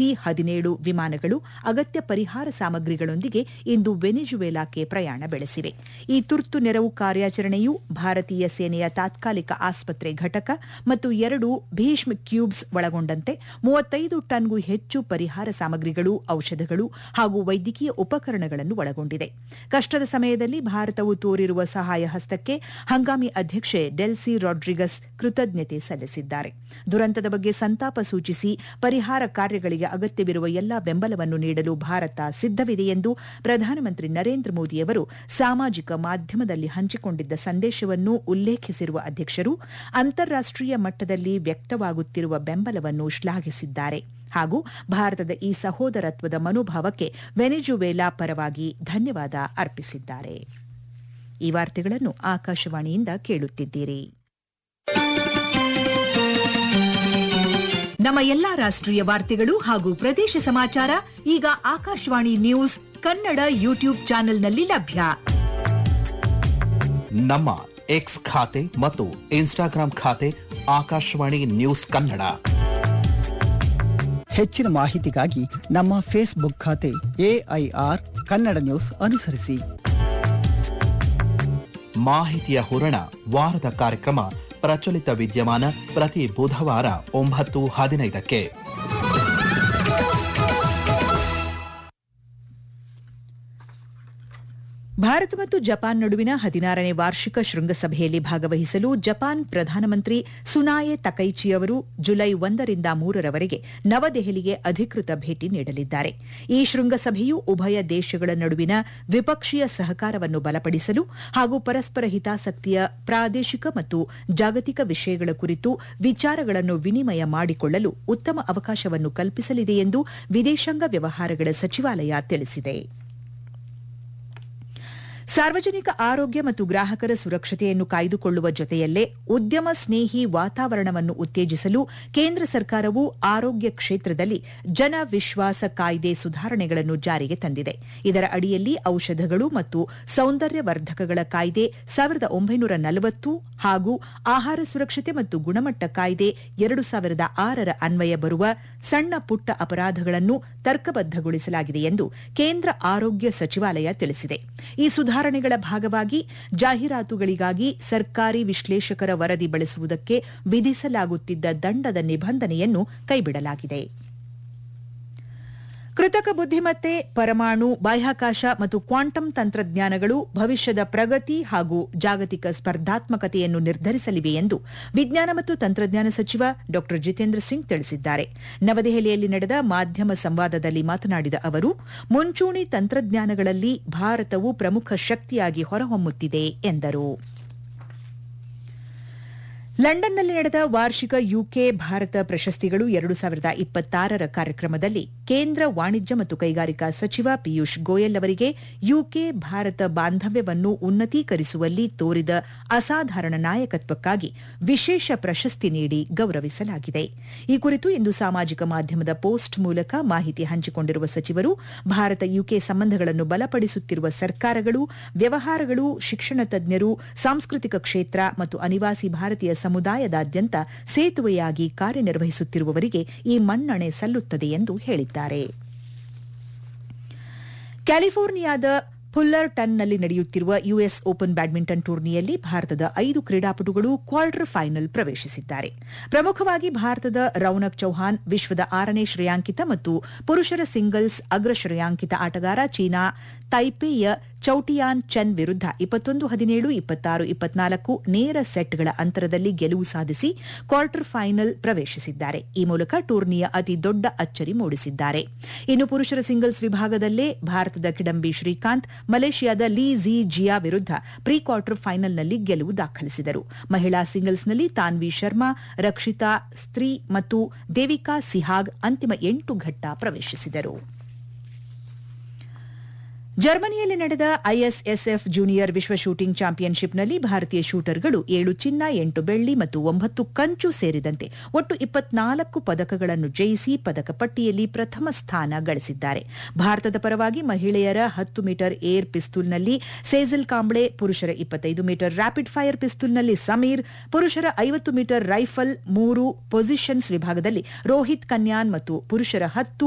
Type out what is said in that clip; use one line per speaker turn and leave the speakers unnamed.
C ಹದಿನೇಳು ವಿಮಾನಗಳು ಅಗತ್ಯ ಪರಿಹಾರ ಸಾಮಗ್ರಿಗಳೊಂದಿಗೆ ಇಂದು ವೆನಿಜುವೆಲಾಕ್ಕೆ ಪ್ರಯಾಣ ಬೆಳೆಸಿವೆ ಈ ತುರ್ತು ನೆರವು ಕಾರ್ಯಾಚರಣೆಯು ಭಾರತೀಯ ಸೇನೆಯ ತಾತ್ಕಾಲಿಕ ಆಸ್ಪತ್ರೆ ಘಟಕ ಮತ್ತು ಎರಡು ಭೀಷ್ಮ ಕ್ಯೂಬ್ಸ್ ಒಳಗೊಂಡಂತೆ ಮೂವತ್ತೈದು ಟನ್ಗೂ ಹೆಚ್ಚು ಪರಿಹಾರ ಸಾಮಗ್ರಿಗಳು ಔಷಧಗಳು ಹಾಗೂ ವೈದ್ಯಕೀಯ ಉಪಕರಣಗಳನ್ನು ಒಳಗೊಂಡಿದೆ ಕಷ್ಟದ ಸಮಯದಲ್ಲಿ ಭಾರತವು ತೋರಿರುವ ಸಹಾಯ ಹಸ್ತಕ್ಕೆ ಹಂಗಾಮಿ ಅಧ್ಯಕ್ಷೆ ಡೆಲ್ಸಿ ರಾಡ್ರಿಗಸ್ ಕೃತಜ್ಞತೆ ಸಲ್ಲಿಸಿದ್ದಾರೆ ದುರಂತದ ಬಗ್ಗೆ ಸಂತಾಪ ಸೂಚಿಸಿ ಪರಿಹಾರ ಕಾರ್ಯಗಳಿಗೆ ಅಗತ್ಯವಿರುವ ಎಲ್ಲಾ ಬೆಂಬಲವನ್ನು ನೀಡಲು ಭಾರತ ಸಿದ್ದವಿದೆ ಎಂದು ಪ್ರಧಾನಮಂತ್ರಿ ನರೇಂದ್ರ ಮೋದಿಯವರು ಸಾಮಾಜಿಕ ಮಾಧ್ಯಮದಲ್ಲಿ ಹಂಚಿಕೊಂಡಿದ್ದ ಸಂದೇಶವನ್ನು ಉಲ್ಲೇಖಿಸಿರುವ ಅಧ್ಯಕ್ಷರು ಅಂತಾರಾಷ್ಟೀಯ ಮಟ್ಟದಲ್ಲಿ ವ್ಯಕ್ತವಾಗುತ್ತಿರುವ ಬೆಂಬಲವನ್ನು ಶ್ಲಾಘಿಸಿದ್ದಾರೆ ಹಾಗೂ ಭಾರತದ ಈ ಸಹೋದರತ್ವದ ಮನೋಭಾವಕ್ಕೆ ವೆನಿಜುವೆಲಾ ಪರವಾಗಿ ಧನ್ಯವಾದ ಅರ್ಪಿಸಿದ್ದಾರೆ ಈ ವಾರ್ತೆಗಳನ್ನು ಆಕಾಶವಾಣಿಯಿಂದ ಕೇಳುತ್ತಿದ್ದೀರಿ ನಮ್ಮ ಎಲ್ಲಾ ರಾಷ್ಟ್ರೀಯ ವಾರ್ತೆಗಳು ಹಾಗೂ ಪ್ರದೇಶ ಸಮಾಚಾರ ಈಗ ಆಕಾಶವಾಣಿ ನ್ಯೂಸ್ ಕನ್ನಡ ಯೂಟ್ಯೂಬ್ ಚಾನೆಲ್ನಲ್ಲಿ ಲಭ್ಯ
ನಮ್ಮ ಎಕ್ಸ್ ಖಾತೆ ಮತ್ತು ಇನ್ಸ್ಟಾಗ್ರಾಂ ಖಾತೆ ಆಕಾಶವಾಣಿ ನ್ಯೂಸ್ ಕನ್ನಡ
ಹೆಚ್ಚಿನ ಮಾಹಿತಿಗಾಗಿ ನಮ್ಮ ಫೇಸ್ಬುಕ್ ಖಾತೆ ಎಐಆರ್ ಕನ್ನಡ ನ್ಯೂಸ್ ಅನುಸರಿಸಿ
ಮಾಹಿತಿಯ ಹೂರಣ ವಾರದ ಕಾರ್ಯಕ್ರಮ ಪ್ರಚಲಿತ ವಿದ್ಯಮಾನ ಪ್ರತಿ ಬುಧವಾರ ಒಂಬತ್ತು ಹದಿನೈದಕ್ಕೆ
ಭಾರತ ಮತ್ತು ಜಪಾನ್ ನಡುವಿನ ಹದಿನಾರನೇ ವಾರ್ಷಿಕ ಶೃಂಗಸಭೆಯಲ್ಲಿ ಭಾಗವಹಿಸಲು ಜಪಾನ್ ಪ್ರಧಾನಮಂತ್ರಿ ಸುನಾಯೆ ತಕೈಚಿ ಅವರು ಜುಲೈ ಒಂದರಿಂದ ಮೂರರವರೆಗೆ ನವದೆಹಲಿಗೆ ಅಧಿಕೃತ ಭೇಟಿ ನೀಡಲಿದ್ದಾರೆ ಈ ಶೃಂಗಸಭೆಯು ಉಭಯ ದೇಶಗಳ ನಡುವಿನ ದ್ವಿಪಕ್ಷೀಯ ಸಹಕಾರವನ್ನು ಬಲಪಡಿಸಲು ಹಾಗೂ ಪರಸ್ಪರ ಹಿತಾಸಕ್ತಿಯ ಪ್ರಾದೇಶಿಕ ಮತ್ತು ಜಾಗತಿಕ ವಿಷಯಗಳ ಕುರಿತು ವಿಚಾರಗಳನ್ನು ವಿನಿಮಯ ಮಾಡಿಕೊಳ್ಳಲು ಉತ್ತಮ ಅವಕಾಶವನ್ನು ಕಲ್ಪಿಸಲಿದೆ ಎಂದು ವಿದೇಶಾಂಗ ವ್ಯವಹಾರಗಳ ಸಚಿವಾಲಯ ತಿಳಿಸಿದೆ ಸಾರ್ವಜನಿಕ ಆರೋಗ್ಯ ಮತ್ತು ಗ್ರಾಹಕರ ಸುರಕ್ಷತೆಯನ್ನು ಕಾಯ್ದುಕೊಳ್ಳುವ ಜೊತೆಯಲ್ಲೇ ಉದ್ಯಮ ಸ್ನೇಹಿ ವಾತಾವರಣವನ್ನು ಉತ್ತೇಜಿಸಲು ಕೇಂದ್ರ ಸರ್ಕಾರವು ಆರೋಗ್ಯ ಕ್ಷೇತ್ರದಲ್ಲಿ ಜನ ವಿಶ್ವಾಸ ಕಾಯ್ದೆ ಸುಧಾರಣೆಗಳನ್ನು ಜಾರಿಗೆ ತಂದಿದೆ ಇದರ ಅಡಿಯಲ್ಲಿ ಔಷಧಗಳು ಮತ್ತು ಸೌಂದರ್ಯವರ್ಧಕಗಳ ಕಾಯ್ದೆ ಸಾವಿರದ ಒಂಬೈನೂರ ನಲವತ್ತು ಹಾಗೂ ಆಹಾರ ಸುರಕ್ಷತೆ ಮತ್ತು ಗುಣಮಟ್ಟ ಕಾಯ್ದೆ ಎರಡು ಸಾವಿರದ ಆರರ ಅನ್ವಯ ಬರುವ ಸಣ್ಣ ಪುಟ್ಟ ಅಪರಾಧಗಳನ್ನು ತರ್ಕಬದ್ದಗೊಳಿಸಲಾಗಿದೆ ಎಂದು ಕೇಂದ್ರ ಆರೋಗ್ಯ ಸಚಿವಾಲಯ ತಿಳಿಸಿದೆ ಈ ಸುಧಾರಣೆಗಳ ಭಾಗವಾಗಿ ಜಾಹೀರಾತುಗಳಿಗಾಗಿ ಸರ್ಕಾರಿ ವಿಶ್ಲೇಷಕರ ವರದಿ ಬಳಸುವುದಕ್ಕೆ ವಿಧಿಸಲಾಗುತ್ತಿದ್ದ ದಂಡದ ನಿಬಂಧನೆಯನ್ನು ಕೈಬಿಡಲಾಗಿದೆ ಕೃತಕ ಬುದ್ದಿಮತ್ತೆ ಪರಮಾಣು ಬಾಹ್ಯಾಕಾಶ ಮತ್ತು ಕ್ವಾಂಟಮ್ ತಂತ್ರಜ್ಞಾನಗಳು ಭವಿಷ್ಯದ ಪ್ರಗತಿ ಹಾಗೂ ಜಾಗತಿಕ ಸ್ಪರ್ಧಾತ್ಮಕತೆಯನ್ನು ನಿರ್ಧರಿಸಲಿವೆ ಎಂದು ವಿಜ್ಞಾನ ಮತ್ತು ತಂತ್ರಜ್ಞಾನ ಸಚಿವ ಡಾ ಜಿತೇಂದ್ರ ಸಿಂಗ್ ತಿಳಿಸಿದ್ದಾರೆ ನವದೆಹಲಿಯಲ್ಲಿ ನಡೆದ ಮಾಧ್ಯಮ ಸಂವಾದದಲ್ಲಿ ಮಾತನಾಡಿದ ಅವರು ಮುಂಚೂಣಿ ತಂತ್ರಜ್ಞಾನಗಳಲ್ಲಿ ಭಾರತವು ಪ್ರಮುಖ ಶಕ್ತಿಯಾಗಿ ಹೊರಹೊಮ್ಮುತ್ತಿದೆ ಎಂದರು ಲಂಡನ್ನಲ್ಲಿ ನಡೆದ ವಾರ್ಷಿಕ ಯುಕೆ ಭಾರತ ಪ್ರಶಸ್ತಿಗಳು ಎರಡು ಸಾವಿರದ ಇಪ್ಪತ್ತಾರರ ಕಾರ್ಯಕ್ರಮದಲ್ಲಿ ಕೇಂದ್ರ ವಾಣಿಜ್ಯ ಮತ್ತು ಕೈಗಾರಿಕಾ ಸಚಿವ ಪಿಯೂಷ್ ಗೋಯಲ್ ಅವರಿಗೆ ಯುಕೆ ಭಾರತ ಬಾಂಧವ್ಯವನ್ನು ಉನ್ನತೀಕರಿಸುವಲ್ಲಿ ತೋರಿದ ಅಸಾಧಾರಣ ನಾಯಕತ್ವಕ್ಕಾಗಿ ವಿಶೇಷ ಪ್ರಶಸ್ತಿ ನೀಡಿ ಗೌರವಿಸಲಾಗಿದೆ ಈ ಕುರಿತು ಇಂದು ಸಾಮಾಜಿಕ ಮಾಧ್ಯಮದ ಪೋಸ್ಟ್ ಮೂಲಕ ಮಾಹಿತಿ ಹಂಚಿಕೊಂಡಿರುವ ಸಚಿವರು ಭಾರತ ಯುಕೆ ಸಂಬಂಧಗಳನ್ನು ಬಲಪಡಿಸುತ್ತಿರುವ ಸರ್ಕಾರಗಳು ವ್ಯವಹಾರಗಳು ಶಿಕ್ಷಣ ತಜ್ಞರು ಸಾಂಸ್ಕೃತಿಕ ಕ್ಷೇತ್ರ ಮತ್ತು ಅನಿವಾಸಿ ಭಾರತೀಯ ಸಮುದಾಯದಾದ್ಯಂತ ಸೇತುವೆಯಾಗಿ ಕಾರ್ಯನಿರ್ವಹಿಸುತ್ತಿರುವವರಿಗೆ ಈ ಮನ್ನಣೆ ಸಲ್ಲುತ್ತದೆ ಎಂದು ಹೇಳಿದ್ದಾರೆ ಕ್ಯಾಲಿಫೋರ್ನಿಯಾದ ಫುಲ್ಲರ್ಟನ್ನಲ್ಲಿ ನಡೆಯುತ್ತಿರುವ ಯುಎಸ್ ಓಪನ್ ಬ್ಯಾಡ್ಮಿಂಟನ್ ಟೂರ್ನಿಯಲ್ಲಿ ಭಾರತದ ಐದು ಕ್ರೀಡಾಪಟುಗಳು ಕ್ವಾರ್ಟರ್ ಫೈನಲ್ ಪ್ರವೇಶಿಸಿದ್ದಾರೆ ಪ್ರಮುಖವಾಗಿ ಭಾರತದ ರೌನಕ್ ಚೌಹಾನ್ ವಿಶ್ವದ ಆರನೇ ಶ್ರೇಯಾಂಕಿತ ಮತ್ತು ಪುರುಷರ ಸಿಂಗಲ್ಸ್ ಅಗ್ರ ಶ್ರೇಯಾಂಕಿತ ಆಟಗಾರ ಚೀನಾ ತೈಪೇಯ ಚೌಟಿಯಾನ್ ಚೆನ್ ವಿರುದ್ಧ ಇಪ್ಪತ್ತೊಂದು ಹದಿನೇಳು ಇಪ್ಪತ್ತಾರು ಇಪ್ಪತ್ನಾಲ್ಕು ನೇರ ಸೆಟ್ಗಳ ಅಂತರದಲ್ಲಿ ಗೆಲುವು ಸಾಧಿಸಿ ಕ್ವಾರ್ಟರ್ ಫೈನಲ್ ಪ್ರವೇಶಿಸಿದ್ದಾರೆ ಈ ಮೂಲಕ ಟೂರ್ನಿಯ ಅತಿ ದೊಡ್ಡ ಅಚ್ಚರಿ ಮೂಡಿಸಿದ್ದಾರೆ ಇನ್ನು ಪುರುಷರ ಸಿಂಗಲ್ಸ್ ವಿಭಾಗದಲ್ಲೇ ಭಾರತದ ಕಿಡಂಬಿ ಶ್ರೀಕಾಂತ್ ಮಲೇಷಿಯಾದ ಲೀ ಝಿ ಜಿಯಾ ವಿರುದ್ಧ ಪ್ರೀ ಕ್ವಾರ್ಟರ್ ಫೈನಲ್ನಲ್ಲಿ ಗೆಲುವು ದಾಖಲಿಸಿದರು ಮಹಿಳಾ ಸಿಂಗಲ್ಸ್ನಲ್ಲಿ ತಾನ್ವಿ ಶರ್ಮಾ ರಕ್ಷಿತಾ ಸ್ತ್ರೀ ಮತ್ತು ದೇವಿಕಾ ಸಿಹಾಗ್ ಅಂತಿಮ ಎಂಟು ಘಟ್ಟ ಪ್ರವೇಶಿಸಿದರು ಜರ್ಮನಿಯಲ್ಲಿ ನಡೆದ ಐಎಸ್ಎಸ್ಎಫ್ ಜೂನಿಯರ್ ವಿಶ್ವ ಶೂಟಿಂಗ್ ಚಾಂಪಿಯನ್ಶಿಪ್ನಲ್ಲಿ ಭಾರತೀಯ ಶೂಟರ್ಗಳು ಏಳು ಚಿನ್ನ ಎಂಟು ಬೆಳ್ಳಿ ಮತ್ತು ಒಂಬತ್ತು ಕಂಚು ಸೇರಿದಂತೆ ಒಟ್ಟು ಇಪ್ಪತ್ನಾಲ್ಕು ಪದಕಗಳನ್ನು ಜಯಿಸಿ ಪದಕ ಪಟ್ಟಿಯಲ್ಲಿ ಪ್ರಥಮ ಸ್ಥಾನ ಗಳಿಸಿದ್ದಾರೆ ಭಾರತದ ಪರವಾಗಿ ಮಹಿಳೆಯರ ಹತ್ತು ಮೀಟರ್ ಏರ್ ಪಿಸ್ತೂಲ್ನಲ್ಲಿ ಸೇಜಲ್ ಕಾಂಬ್ಳೆ ಪುರುಷರ ಇಪ್ಪತ್ತೈದು ಮೀಟರ್ ರ್ಯಾಪಿಡ್ ಫೈರ್ ಪಿಸ್ತೂಲ್ನಲ್ಲಿ ಸಮೀರ್ ಪುರುಷರ ಐವತ್ತು ಮೀಟರ್ ರೈಫಲ್ ಮೂರು ಪೊಸಿಷನ್ಸ್ ವಿಭಾಗದಲ್ಲಿ ರೋಹಿತ್ ಕನ್ಯಾನ್ ಮತ್ತು ಪುರುಷರ ಹತ್ತು